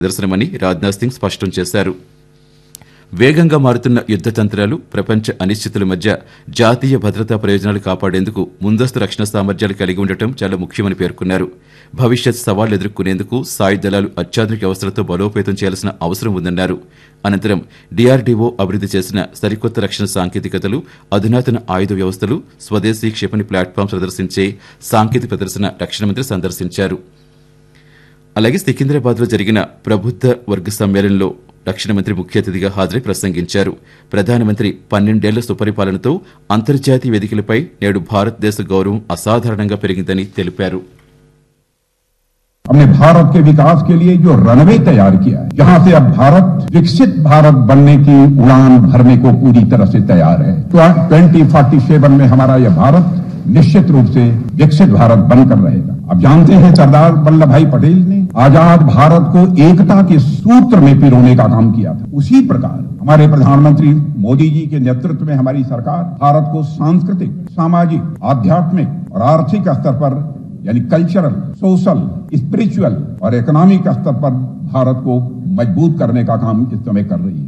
నిదర్శనమని రాజ్నాథ్ సింగ్ స్పష్టం చేశారు వేగంగా మారుతున్న యుద్ధ తంత్రాలు ప్రపంచ అనిశ్చితుల మధ్య జాతీయ భద్రతా ప్రయోజనాలు కాపాడేందుకు ముందస్తు రక్షణ సామర్థ్యాలు కలిగి ఉండటం చాలా ముఖ్యమని పేర్కొన్నారు భవిష్యత్ సవాళ్లు ఎదుర్కొనేందుకు సాయుధ దళాలు అత్యాధునిక వ్యవస్థలతో బలోపేతం చేయాల్సిన అవసరం ఉందన్నారు అనంతరం డీఆర్డీఓ అభివృద్ధి చేసిన సరికొత్త రక్షణ సాంకేతికతలు అధునాతన ఆయుధ వ్యవస్థలు స్వదేశీ క్షిపణి ప్లాట్ఫామ్ ప్రదర్శించే సాంకేతిక ప్రదర్శన రక్షణ మంత్రి సందర్శించారు అలాగే సికింద్రాబాద్ లో జరిగిన ప్రబుద్ధ వర్గ సమ్మేళనంలో రక్షణ మంత్రి ముఖ్య అతిథిగా హాజరై ప్రసంగించారు ప్రధానమంత్రి పన్నెండేళ్ల సుపరిపాలనతో అంతర్జాతీయ వేదికలపై నేడు భారతదేశ గౌరవం అసాధారణంగా పెరిగిందని తెలిపారు हमने भारत के विकास के लिए जो रनवे तैयार किया है जहां से अब भारत विकसित भारत बनने की उड़ान भरने को पूरी तरह से तैयार है ट्वेंटी फोर्टी सेवन में हमारा यह भारत निश्चित रूप से विकसित भारत बनकर रहेगा अब जानते हैं सरदार वल्लभ भाई पटेल ने आजाद भारत को एकता के सूत्र में पिरोने का काम किया था उसी प्रकार हमारे प्रधानमंत्री मोदी जी के नेतृत्व में हमारी सरकार भारत को सांस्कृतिक सामाजिक आध्यात्मिक और आर्थिक स्तर पर यानी कल्चरल सोशल स्पिरिचुअल और इकोनॉमिक स्तर पर भारत को मजबूत करने का काम इस समय कर रही है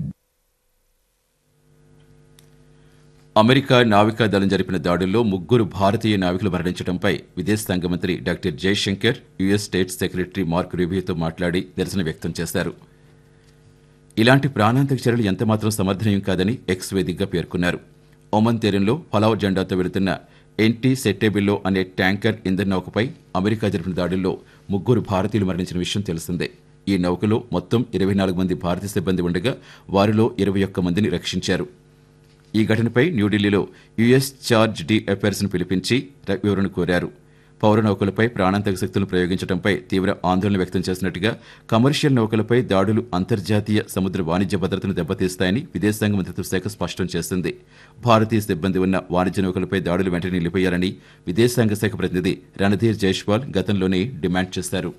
అమెరికా నావికా దళం జరిపిన దాడుల్లో ముగ్గురు భారతీయ నావికులు మరణించడంపై విదేశాంగ మంత్రి doctor Jaishankar US state secretary Mark రివ్యూతో మాట్లాడి నిరసన వ్యక్తం చేశారు ఇలాంటి ప్రాణాంతక చర్యలు ఎంతమాత్రం సమర్థనీయం కాదని ఎక్స్ వేదికగా పేర్కొన్నారు ఒమన్ తీరంలో ఫలావ్ జెండాతో వెళుతున్న ఎన్టీ సెట్టేబిల్లో అనే ట్యాంకర్ ఇంధన నౌకపై అమెరికా జరిపిన దాడుల్లో ముగ్గురు భారతీయులు మరణించిన విషయం తెలిసిందే ఈ నౌకలో మొత్తం ఇరవై నాలుగు మంది భారతీయ సిబ్బంది ఉండగా వారిలో ఇరవై ఒక్క మందిని రక్షించారు ఈ ఘటనపై న్యూఢిల్లీలో యుఎస్ చార్జ్ డి అఫైర్స్ ను పిలిపించి ర- వివరణ కోరారు పౌర నౌకలపై ప్రాణాంతక శక్తులను ప్రయోగించడంపై తీవ్ర ఆందోళన వ్యక్తం చేసినట్టుగా కమర్షియల్ నౌకలపై దాడులు అంతర్జాతీయ సముద్ర వాణిజ్య భద్రతను దెబ్బతీస్తాయని విదేశాంగ మంత్రిత్వ శాఖ స్పష్టం చేసింది భారతీయ సిబ్బంది ఉన్న వాణిజ్య నౌకలపై దాడులు వెంటనే నిలిపేయాలని విదేశాంగ శాఖ ప్రతినిధి రణధీర్ జైష్వాల్ గతంలోనే డిమాండ్ చేశారు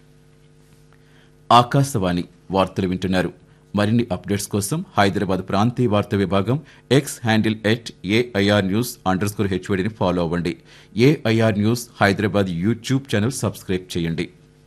ఆకాశవాణి వార్తలు వింటున్నారు మరిన్ని అప్డేట్స్ కోసం హైదరాబాద్ ప్రాంతీయ వార్తా విభాగం X handle at AIR news underscore స్కోర్ హెచ్వడిని ఫాలో అవ్వండి AIR news Hyderabad YouTube channel subscribe చేయండి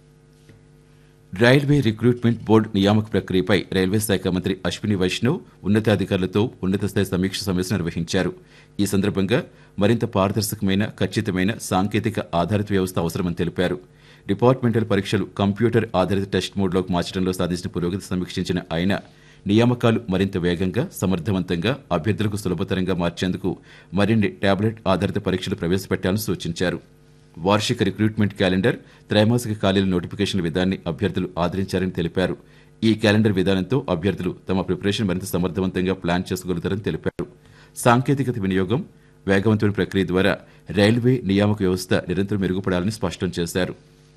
రైల్వే రిక్రూట్మెంట్ బోర్డు నియామక ప్రక్రియపై రైల్వే శాఖ మంత్రి అశ్విని వైష్ణవ్ ఉన్నతాధికారులతో ఉన్నత స్థాయి సమీక్ష సమావేశం నిర్వహించారు ఈ సందర్భంగా మరింత పారదర్శకమైన ఖచ్చితమైన సాంకేతిక ఆధారిత వ్యవస్థ అవసరమని తెలిపారు డిపార్ట్మెంటల్ పరీక్షలు కంప్యూటర్ ఆధారిత టెస్ట్ మోడ్లోకి మార్చడంలో సాధించిన పురోగతి సమీక్షించిన ఆయన నియామకాలు మరింత వేగంగా సమర్థవంతంగా అభ్యర్థులకు సులభతరంగా మార్చేందుకు మరిన్ని టాబ్లెట్ ఆధారిత పరీక్షలు ప్రవేశపెట్టాలని సూచించారు వార్షిక రిక్రూట్మెంట్ క్యాలెండర్ త్రైమాసిక ఖాళీల నోటిఫికేషన్ల విధానాన్ని అభ్యర్థులు ఆదరించారని తెలిపారు ఈ క్యాలెండర్ విధానంతో అభ్యర్థులు తమ ప్రిపరేషన్ మరింత సమర్థవంతంగా ప్లాన్ చేసుకోగలుగుతారని తెలిపారు సాంకేతికత వినియోగం వేగవంతమైన ప్రక్రియ ద్వారా రైల్వే నియామక వ్యవస్థ నిరంతరం మెరుగుపడాలని స్పష్టం చేశారు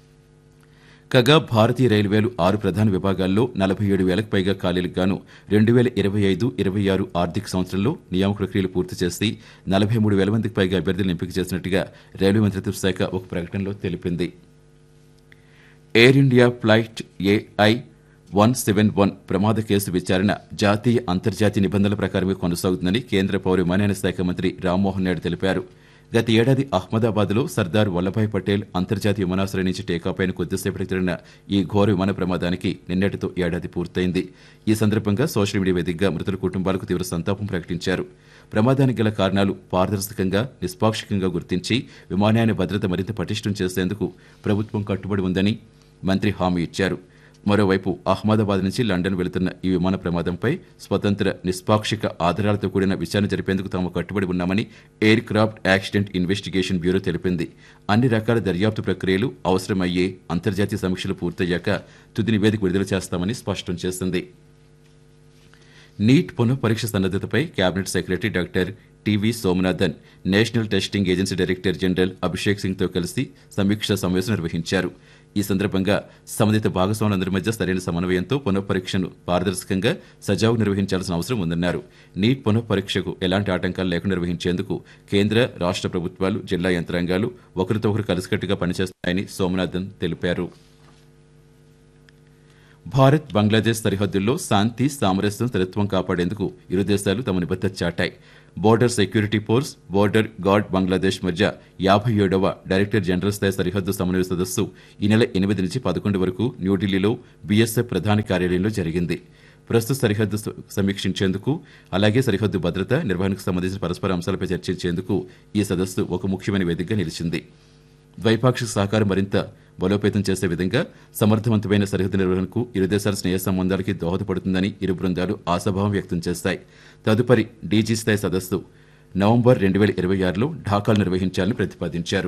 కాగా భారతీయ రైల్వేలు ఆరు ప్రధాన విభాగాల్లో నలభై ఏడు వేలకు పైగా ఖాళీలకు గాను రెండు వేల ఇరవై ఐదు ఇరవై ఆరు ఆర్థిక సంవత్సరంలో నియామక ప్రక్రియలు పూర్తి చేసి నలభై మూడు వేల మందికి పైగా అభ్యర్థులను ఎంపిక చేసినట్టుగా రైల్వే మంత్రిత్వ శాఖ ఒక ప్రకటనలో తెలిపింది Air India flight AI one seven one ప్రమాద కేసు విచారణ జాతీయ అంతర్జాతీయ నిబంధనల ప్రకారమే కొనసాగుతుందని కేంద్ర పౌర విమానయాన శాఖ మంత్రి రామ్మోహన్ నాయుడు తెలిపారు గత ఏడాది అహ్మదాబాద్లో సర్దార్ వల్లభాయ్ పటేల్ అంతర్జాతీయ విమానాశ్రయం నుంచి టేకాపైన కొద్దిసేపటికి జరిగిన ఈ ఘోర విమాన ప్రమాదానికి నిన్నటితో ఏడాది పూర్తయింది ఈ సందర్భంగా సోషల్ మీడియా వేదికగా మృతుల కుటుంబాలకు తీవ్ర సంతాపం ప్రకటించారు ప్రమాదానికి గల కారణాలు పారదర్శకంగా నిష్పాక్షికంగా గుర్తించి విమానయాన భద్రత మరింత పటిష్టం చేసేందుకు ప్రభుత్వం కట్టుబడి ఉందని మంత్రి హామీ ఇచ్చారు మరోవైపు అహ్మదాబాద్ నుంచి లండన్ వెళుతున్న ఈ విమాన ప్రమాదంపై స్వతంత్ర నిష్పాక్షిక ఆధారాలతో కూడిన విచారణ జరిపేందుకు తాము కట్టుబడి ఉన్నామని aircraft accident investigation bureau తెలిపింది అన్ని రకాల దర్యాప్తు ప్రక్రియలు అవసరమయ్యే అంతర్జాతీయ సమీక్షలు పూర్తయ్యాక తుది నివేదిక విడుదల చేస్తామని స్పష్టం చేసింది నీట్ పునః పరీక్ష సన్నద్దతపై cabinet secretary doctor TV Somanathan national testing agency director general Abhishek సింగ్తో కలిసి సమీక్ష సమావేశం నిర్వహించారు ఈ సందర్భంగా సంబంధిత భాగస్వాములందరి మధ్య సరైన సమన్వయంతో పునః పరీక్షను పారదర్శకంగా సజావుగా నిర్వహించాల్సిన అవసరం ఉందన్నారు నీట్ పునః పరీక్షకు ఎలాంటి ఆటంకాలు లేకుండా నిర్వహించేందుకు కేంద్ర రాష్ట్ర ప్రభుత్వాలు జిల్లా యంత్రాంగాలు ఒకరితో ఒకరు కలిసికట్టుగా పనిచేస్తాయని సోమనాథన్ తెలిపారు భారత్ బంగ్లాదేశ్ సరిహద్దుల్లో శాంతి సామరస్యం స్థిరత్వం కాపాడేందుకు ఇరు దేశాలు తమ నిబద్ధత చాటాయి border security force border guard Bangladesh మధ్య యాభై ఏడవ డైరెక్టర్ జనరల్ స్థాయి సరిహద్దు సమన్వయ సదస్సు ఈ నెల ఎనిమిది నుంచి పదకొండు వరకు న్యూఢిల్లీలో బీఎస్ఎఫ్ ప్రధాన కార్యాలయంలో జరిగింది ప్రస్తుత సరిహద్దు స- సమీక్షించేందుకు అలాగే సరిహద్దు భద్రత నిర్వహణకు సంబంధించిన పరస్పర అంశాలపై చర్చించేందుకు ఈ సదస్సు ఒక ముఖ్యమైన వేదికగా నిలిచింది ద్వైపాక్షిక సహకారం మరింత బలోపేతం చేసే విధంగా సమర్థవంతమైన సరిహద్దు నిర్వహణకు ఇరు దేశాల స్నేహ సంబంధాలకి దోహదపడుతుందని ఇరు బృందాలు ఆశాభావం వ్యక్తం చేస్తాయి తదుపరి డీజీ స్థాయి సదస్సు నవంబర్ రెండు వేల ఇరవై ఆరులో ఢాకాలో నిర్వహించాలని ప్రతిపాదించారు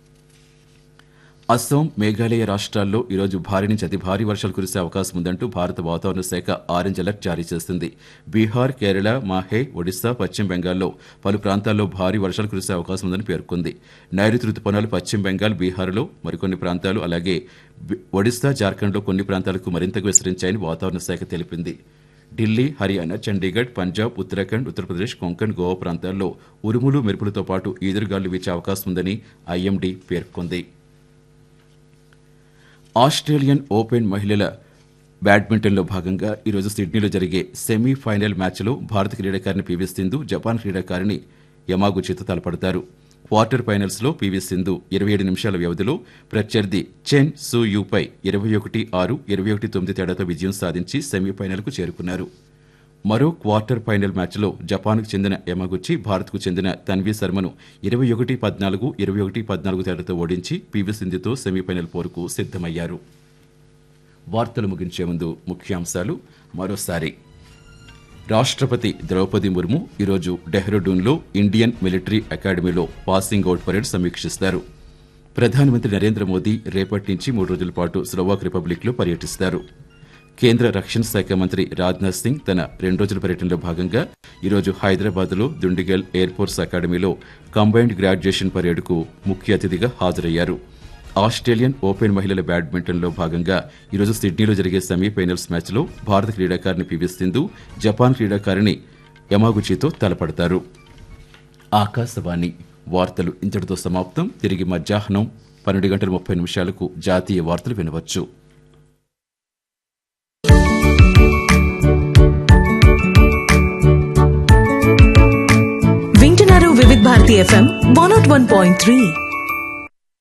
అస్సాం మేఘాలయ రాష్ట్రాల్లో ఈరోజు భారీ నుంచి అతి భారీ వర్షాలు కురిసే అవకాశం ఉందంటూ భారత వాతావరణ శాఖ ఆరెంజ్ అలర్ట్ జారీ చేసింది బీహార్ కేరళ మాహే ఒడిశా పశ్చిమ బెంగాల్లో పలు ప్రాంతాల్లో భారీ వర్షాలు కురిసే అవకాశం ఉందని పేర్కొంది నైరుతి రుతుపవనాలు పశ్చిమ బెంగాల్ బీహార్లో మరికొన్ని ప్రాంతాలు అలాగే బి- ఒడిశా జార్ఖండ్లో కొన్ని ప్రాంతాలకు మరింతగా విస్తరించాయని వాతావరణ శాఖ తెలిపింది ఢిల్లీ హర్యానా చండీగఢ్ పంజాబ్ ఉత్తరాఖండ్ ఉత్తరప్రదేశ్ కొంకణ్ గోవా ప్రాంతాల్లో ఉరుములు మెరుపులతో పాటు ఈదురుగాలు వీచే అవకాశం ఉందని ఐఎండీ పేర్కొంది ఆస్ట్రేలియన్ ఓపెన్ మహిళల బ్యాడ్మింటన్లో భాగంగా ఈరోజు సిడ్నీలో జరిగే సెమీఫైనల్ మ్యాచ్లో భారత క్రీడాకారిణి పివి సింధు జపాన్ క్రీడాకారిణి యమాగుచితో తలపడతారు క్వార్టర్ ఫైనల్స్లో పివి సింధు ఇరవై ఏడు నిమిషాల వ్యవధిలో ప్రత్యర్థి చెన్ సు యూపై ఇరవై ఒకటి ఆరు ఇరవై ఒకటి తొమ్మిది తేడాతో విజయం సాధించి సెమీఫైనల్కు చేరుకున్నారు మరో క్వార్టర్ ఫైనల్ మ్యాచ్లో జపాన్కు చెందిన యమగుచి భారత్కు చెందిన తన్వీ శర్మను ఇరవై ఒకటి పద్నాలుగు ఇరవై ఒకటి పద్నాలుగు తేడాతో ఓడించి పివి సింధుతో సెమీఫైనల్ పోరుకు సిద్దమయ్యారు వార్తలు ముగించే ముందు ముఖ్యాంశాలు మరోసారి రాష్ట్రపతి ద్రౌపది ముర్ము ఈరోజు డెహ్రాడూన్లో ఇండియన్ మిలిటరీ అకాడమీలో పాసింగ్ అవుట్ పరేడ్ సమీక్షిస్తారు ప్రధానమంత్రి నరేంద్ర మోదీ రేపటి నుంచి మూడు రోజుల పాటు స్లోవాక్ రిపబ్లిక్లో పర్యటిస్తారు కేంద్ర రక్షణ శాఖ మంత్రి రాజ్నాథ్ సింగ్ తన రెండు రోజుల పర్యటనలో భాగంగా ఈరోజు హైదరాబాద్లో దుండిగల్ ఎయిర్ ఫోర్స్ అకాడమీలో కంబైన్డ్ గ్రాడ్యుయేషన్ పరేడ్కు ముఖ్య అతిథిగా హాజరయ్యారు ఆస్ట్రేలియన్ ఓపెన్ మహిళల బ్యాడ్మింటన్లో భాగంగా ఈరోజు సిడ్నీలో జరిగే సెమీఫైనల్స్ మ్యాచ్లో భారత క్రీడాకారిణి పివి సింధు జపాన్ క్రీడాకారిణి యమాగుచితో తలపడతారు ఆకాశవాణి వార్తలు ఇంతటితో సమాప్తం తిరిగి మధ్యాహ్నం పన్నెండు గంటల ముప్పై నిమిషాలకు జాతీయ వార్తలు వినవచ్చు వింటున్నారు Vividh Bharati FM one nought one point three